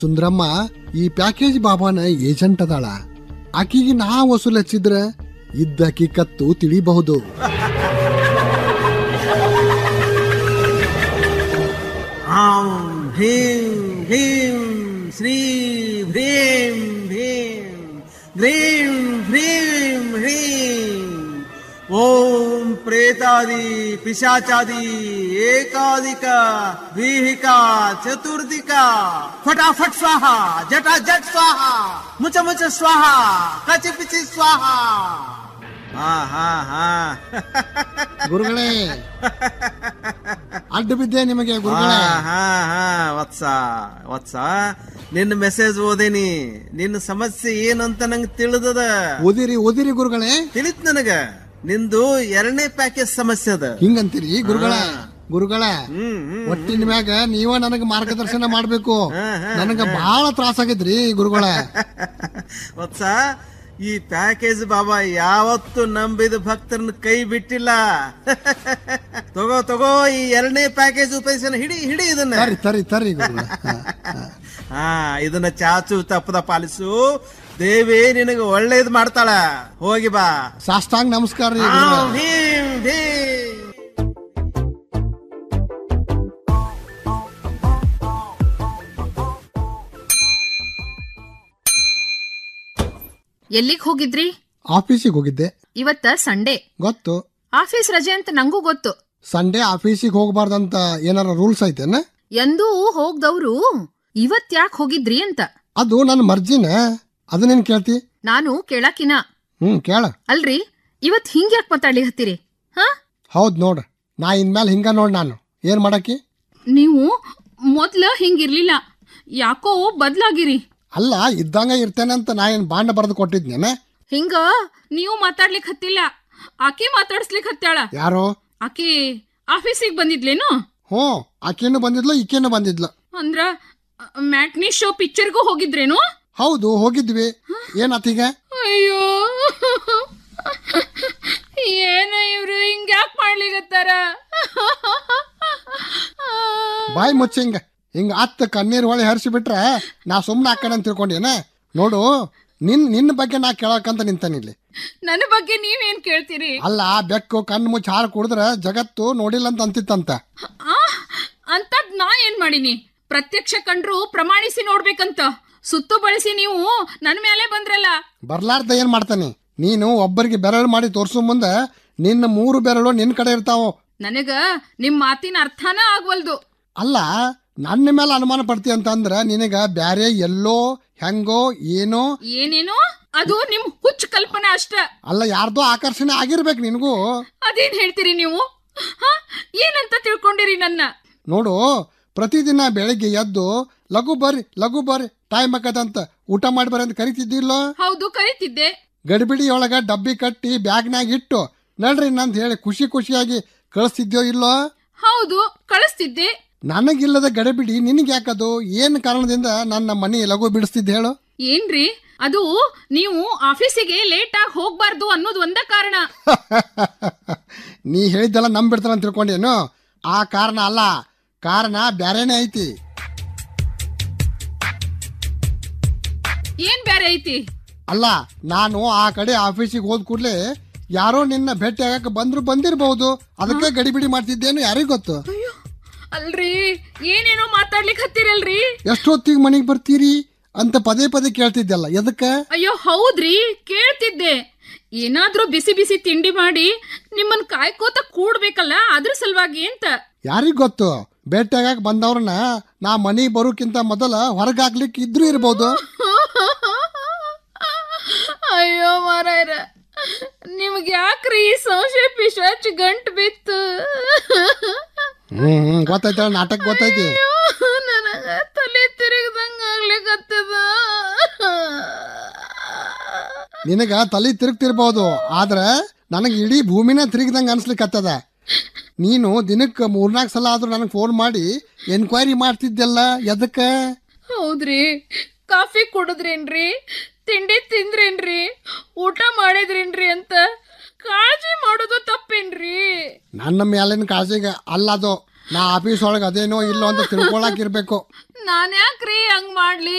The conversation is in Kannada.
ಸುಂದ್ರಮ್ಮ ಈ ಪ್ಯಾಕೇಜ್ ಬಾಬಾನ ಏಜೆಂಟ್ ಅದಾಳ ಆಕಿಗೆ ನಾ ವಸೂಲ್ ಹಚ್ಚಿದ್ರ ಇದ್ದಕಿ ಕತ್ತು ತಿಳಿಬಹುದು ಆಂ ಭೀಂ ಭೀಂ ಶ್ರೀ ಭೀಂ ಭೀಂ ಗ್ರೀಂ ಭ್ರೀಂ ಹ್ರೀಂ ಓಂ ಪ್ರೇತಾದಿ ಪಿಶಾಚಾದಿ ಏಕಾಧಿಕ ವಿಹಿಕ ಚತುರ್ಧಿಕ ಫಟಾಫಟ್ ಸ್ವಾಹ ಜಟ ಜಟ್ ಸ್ವಾಹ ಮುಚ ಮುಚ ಸ್ವಾಹ ಕಚಿ ಪಿಚಿ ಸ್ವಾಹ ಹಾ ಹಾ ಹಾ ಗುರುಗಳೇ ಅಡ್ಡ ಬಿದ್ದೆ ನಿಮಗೆ ಗುರುಗಳೇ ಹಾ ಹಾ ಹಾ ವತ್ಸ ವತ್ಸ ನಿನ್ನ ಮೆಸೇಜ್ ಓದೇನಿ ನಿನ್ನ ಸಮಸ್ಯೆ ಏನಂತ ನಂಗೆ ತಿಳಿದದ ಓದಿರಿ ಓದಿರಿ ಗುರುಗಳೇ ತಿಳಿತ್ ನನಗ ನಿಂದು ಎರಡನೇ ಪ್ಯಾಕೇಜ್ ಸಮಸ್ಯೆ ಅದ ಹಿಂಗಂತೀರಿ ಗುರುಗಳ ಗುರುಗಳ ಹ್ಮ್ ಹ್ಮ್ ಒಟ್ಟಿನ ಮ್ಯಾಗ ನೀವ ನನಗ ಮಾರ್ಗದರ್ಶನ ಮಾಡ್ಬೇಕು ಹಾ, ಹಾ, ನನಗ ಬಹಳ ತ್ರಾಸ ಆಗೈತ್ರಿ ಗುರುಗಳ ವತ್ಸ ಈ ಪ್ಯಾಕೇಜ್ ಬಾಬಾ ಯಾವತ್ತು ನಂಬಿದ ಭಕ್ತರನ್ನ ಕೈ ಬಿಟ್ಟಿಲ್ಲ ತಗೋ ತಗೋ ಈ ಎರಡನೇ ಪ್ಯಾಕೇಜ್ ಉಪಯೋಗಿಸೋಣ ಹಿಡಿ ಹಿಡಿ ಇದನ್ನ ತರಿ ತರಿ ತರಿ ಗುರುಗಳ ಹಾ, ಹಾ. ಹಾ ಇದನ್ನ ಚಾಚು ತಪ್ಪದ ಪಾಲಿಸು ದೇವಿ ನಿನಗೆ ಒಳ್ಳೇದ್ ಮಾಡ್ತಾಳ ಹೋಗಿ ಬಾ ಸಾಷ್ಟಾಂಗ ನಮಸ್ಕಾರ ರೀ ಆ, ಗುರುಗಳ ಭೀಮ್ ಭೀಮ್ ಎಲ್ಲಿಗ್ ಹೋಗಿದ್ರಿ ಆಫೀಸಿಗೆ ಹೋಗಿದ್ದೆ ಇವತ್ತ ಸಂಡೇ ಗೊತ್ತು ಆಫೀಸ್ ರಜೆ ಅಂತ ನಂಗೂ ಗೊತ್ತು ಸಂಡೇ ಆಫೀಸಿಗೆ ಹೋಗಬಾರ್ದಂತ ಏನಾರ ರೂಲ್ಸ್ ಐತೇನ ಎಂದೂ ಹೋಗ್ದವ್ರು ಇವತ್ ಯಾಕೆ ಹೋಗಿದ್ರಿ ಅಂತ ಅದು ನನ್ನ ಮರ್ಜಿನ ಅದನ್ನೇನ್ ಕೇಳ್ತಿ ನಾನು ಕೇಳಾಕಿನ ಹ್ಮ್ ಕೇಳ ಅಲ್ರಿ ಇವತ್ ಹಿಂಗ್ ಯಾಕೆ ಮಾತಾಡ್ಲಿ ಹತ್ತೀರಿ ಹಾ ಹೌದ್ ನೋಡ್ ನಾ ಇನ್ಮೇಲೆ ಹಿಂಗ ನೋಡ್ ನಾನು ಏನ್ ಮಾಡಕಿ ನೀವು ಮೊದ್ಲ ಹಿಂಗಿರ್ಲಿಲ್ಲ ಯಾಕೋ ಬದ್ಲಾಗಿರಿ ಅಲ್ಲ ಇದ್ದಂಗ ಇರ್ತೇನೆ ಅಂತ ನಾ ಏನ್ ಬಾಂಡ ಬರೆದು ಕೊಟ್ಟಿದ್ನೇನ ಹಿಂಗ ನೀವು ಮಾತಾಡ್ಲಿಕ್ ಹತ್ತಿಲ್ಲ ಆಕೆ ಮಾತಾಡ್ಸ್ಲಿಕ್ ಹತ್ತಾಳ ಯಾರು ಆಕೆ ಆಫೀಸಿಗೆ ಬಂದಿದ್ಲೇನು ಹ್ಞೂ ಆಕೇನು ಬಂದಿದ್ಲು ಈಕೇನು ಬಂದಿದ್ಲು ಅಂದ್ರ ಮ್ಯಾಟ್ನಿ ಶೋ ಪಿಕ್ಚರ್ಗೂ ಹೋಗಿದ್ರೇನು ಹೌದು ಹೋಗಿದ್ವಿ ಏನಾತೀಗ ಅಯ್ಯೋ ಏನ ಇವ್ರು ಹಿಂಗ್ ಯಾಕೆ ಮಾಡ್ಲಿಕತ್ತಾರ ಬಾಯಿ ಮುಚ್ಚ ಹಿಂಗ ಹಿಂಗ ಅತ್ತ ಕಣ್ಣೀರ್ ಹೊಳೆ ಹರಿಸಿ ಬಿಟ್ರ ನಾ ಸುಮ್ಮನೆ ಹಾಕಣ ಅಂತ ತಿಳ್ಕೊಂಡೇನ ನೋಡು ನಿನ್ ನಿನ್ನ ಬಗ್ಗೆ ನಾ ಕೇಳಕಂತ ನಿಂತಾನಿಲ್ಲಿ ನನ್ನ ಬಗ್ಗೆ ನೀವೇನ್ ಕೇಳ್ತೀರಿ ಅಲ್ಲ ಬೆಕ್ಕು ಕಣ್ಣು ಮುಚ್ಚಿ ಹಾಲು ಕುಡಿದ್ರ ಜಗತ್ತು ನೋಡಿಲ್ಲ ಅಂತ ಅಂತಿತ್ತಂತ ಆ ಅಂತದ್ ನಾ ಏನ್ ಮಾಡೀನಿ ಪ್ರತ್ಯಕ್ಷ ಕಂಡ್ರು ಪ್ರಮಾಣಿಸಿ ನೋಡ್ಬೇಕಂತ ಸುತ್ತು ಬಳಸಿ ನೀವು ನನ್ ಮೇಲೆ ಬಂದ್ರಲ್ಲ ಬರ್ಲಾರ್ದ ಏನ್ ಮಾಡ್ತಾನೆ ನೀನು ಒಬ್ಬರಿಗೆ ಬೆರಳು ಮಾಡಿ ತೋರ್ಸೋ ಮುಂದೆ ನಿನ್ನ ಮೂರು ಬೆರಳು ನಿನ್ ಕಡೆ ಇರ್ತಾವ ನನಗ ನಿಮ್ ಮಾತಿನ ಅರ್ಥನ ಆಗ್ವಲ್ದು ಅಲ್ಲ ನನ್ನ ಮೇಲೆ ಅನುಮಾನ ಪಡ್ತಿ ಅಂತ ಅಂದ್ರ ನಿನಗ ಬ್ಯಾರೆ ಎಲ್ಲೋ ಹೆಂಗೋ ಏನೋ ಏನೇನೋ ಅದು ನಿಮ್ ಹುಚ್ಚ ಕಲ್ಪನೆ ಅಷ್ಟ ಅಲ್ಲ ಯಾರ್ದೋ ಆಕರ್ಷಣೆ ಆಗಿರ್ಬೇಕು ನಿನಗೂ ಅದೇನ್ ಹೇಳ್ತೀರಿ ನೀವು ಹ? ಏನಂತ ತಿಳ್ಕೊಂಡಿರಿ ನನ್ನ ನೋಡು ಪ್ರತಿದಿನ ಬೆಳಗ್ಗೆ ಎದ್ದು ಲಘು ಬರ್ರಿ ಲಘು ಬರ್ರಿ ಟೈಮ್ ಆಕದಂತ ಊಟ ಮಾಡಿ ಬರ್ರಿ ಅಂತ ಕರಿತಿದ್ದಿಲ್ಲೋ ಹೌದು ಕರಿತಿದ್ದೆ ಗಡಿಬಿಡಿ ಒಳಗ ಡಬ್ಬಿ ಕಟ್ಟಿ ಬ್ಯಾಗ್ನಾಗ ಇಟ್ಟು ನಡ್ರಿ ನಂತ ಹೇಳಿ ಖುಷಿ ಖುಷಿಯಾಗಿ ಕಳಿಸ್ತಿದ್ಯೋ ಇಲ್ಲೋ ಹೌದು ಕಳಿಸ್ತಿದ್ದೆ ನನಗಿಲ್ಲದ ಗಡಿಬಿಡಿ ನಿನಗೆ ಯಾಕದು ಏನು ಕಾರಣದಿಂದ ನನ್ನ ಮನೆ ಲಘು ಬಿಡಿಸ್ತಿದ್ದೆ ಹೇಳು ಏನ್ರಿ ಅದು ನೀವು ಆಫೀಸಿಗೆ ಲೇಟ್ ಆಗಿ ಹೋಗ್ಬಾರ್ದು ಅನ್ನೋದು ಒಂದ ಕಾರಣ ನೀ ಹೇಳಿದ್ದೆಲ್ಲ ನಂಬಿಡ್ತಾನ ಅಂತ ತಿಳ್ಕೊಂಡೇನು ಆ ಕಾರಣ ಅಲ್ಲ ಕಾರಣ ಬ್ಯಾರೇನೆ ಐತಿ ಏನ್ ಬ್ಯಾರೆ ಐತಿ ಅಲ್ಲ ನಾನು ಆ ಕಡೆ ಆಫೀಸಿಗೆ ಹೋದ್ ಕೂಡ್ಲೆ ಯಾರೋ ನಿನ್ನ ಭೇಟಿ ಆಗಕ್ಕೆ ಬಂದ್ರು ಬಂದಿರಬಹುದು ಅದಕ್ಕೆ ಗಡಿಬಿಡಿ ಮಾಡ್ತಿದ್ದೇನು ಯಾರಿಗ್ ಗೊತ್ತು ಅಯ್ಯೋ ಅಲ್ರಿ ಏನೇನೋ ಮಾತಾಡ್ಲಿಕ್ ಹತ್ತಿರಲ್ರಿ ಎಷ್ಟೊತ್ತಿಗೆ ಮನೆಗೆ ಬರ್ತೀರಿ ಅಂತ ಪದೇ ಪದೇ ಕೇಳ್ತಿದ್ದೆಲ್ಲ ಎದಕ್ಕೆ ಅಯ್ಯೋ ಹೌದ್ರಿ ಕೇಳ್ತಿದ್ದೆ ಏನಾದ್ರೂ ಬಿಸಿ ಬಿಸಿ ತಿಂಡಿ ಮಾಡಿ ನಿಮ್ಮನ್ ಕಾಯ್ಕೋತ ಕೂಡ್ಬೇಕಲ್ಲ ಅದ್ರ ಸಲುವಾಗಿ ಅಂತ ಯಾರಿಗ್ ಗೊತ್ತು ಭೇಟಿ ಆಗಕ್ ಬಂದವ್ರನ್ನ ನಾ ಮನೆಗೆ ಬರೋಕ್ಕಿಂತ ಮೊದಲ ಹೊರಗೆ ಹಾಕ್ಲಿಕ್ಕೆ ಇದ್ರೂ ಇರ್ಬೋದು ಅಯ್ಯೋ ಮಾರಾಯರ ನಿಮ್ಗೆ ಯಾಕ್ರಿ ಈ ಸಂಶಯ ಪಿಶಾಚ್ ಗಂಟು ಬಿತ್ತು ಹ್ಮ್ ಹ್ಮ್ ಗೊತ್ತೈತೆ ನಾಟಕ ಗೊತ್ತೈತಿ ಅಯ್ಯೋ, ನನಗ ತಲೆ ತಿರುಗ್ದಂಗ ಆಗ್ಲಿಕತ್ತದ ನಿನಗ ತಲೆ ತಿರುಗ್ತಿರ್ಬೋದು ಆದ್ರೆ ನನಗೆ ಇಡೀ ಭೂಮಿನ ತಿರುಗಿದಂಗ ಅನ್ಸ್ಲಿಕ್ಕತ್ತದ ನೀನು ದಿನಕ್ಕೆ ಮೂರ್ನಾಲ್ಕು ಸಲ ಆದ್ರೂ ನನಗೆ ಫೋನ್ ಮಾಡಿ ಎನ್ಕ್ವೈರಿ ಮಾಡ್ತಿದ್ದೆಲ್ಲ ಎದಕ್ಕೆ ಹೌದ್ರಿ ಕಾಫಿ ಕುಡಿದ್ರೇನ್ರಿ ತಿಂಡಿ ತಿಂದ್ರೇನ್ರಿ ಊಟ ಮಾಡಿದ್ರೇನ್ರಿ ಅಂತ ಕಾಳಜಿ ಮಾಡೋದು ತಪ್ಪೇನ್ರಿ ನನ್ನ ಮೇಲಿನ ಕಾಳಜಿಗೆ ಅಲ್ಲ ಅದು ನಾ ಆಫೀಸ್ ಒಳಗೆ ಅದೇನೋ ಇಲ್ಲೋ ಅಂತ ತಿಳ್ಕೊಳಕ್ ಇರ್ಬೇಕು ನಾನ್ ಯಾಕ್ರಿ ಹಂಗ್ ಮಾಡ್ಲಿ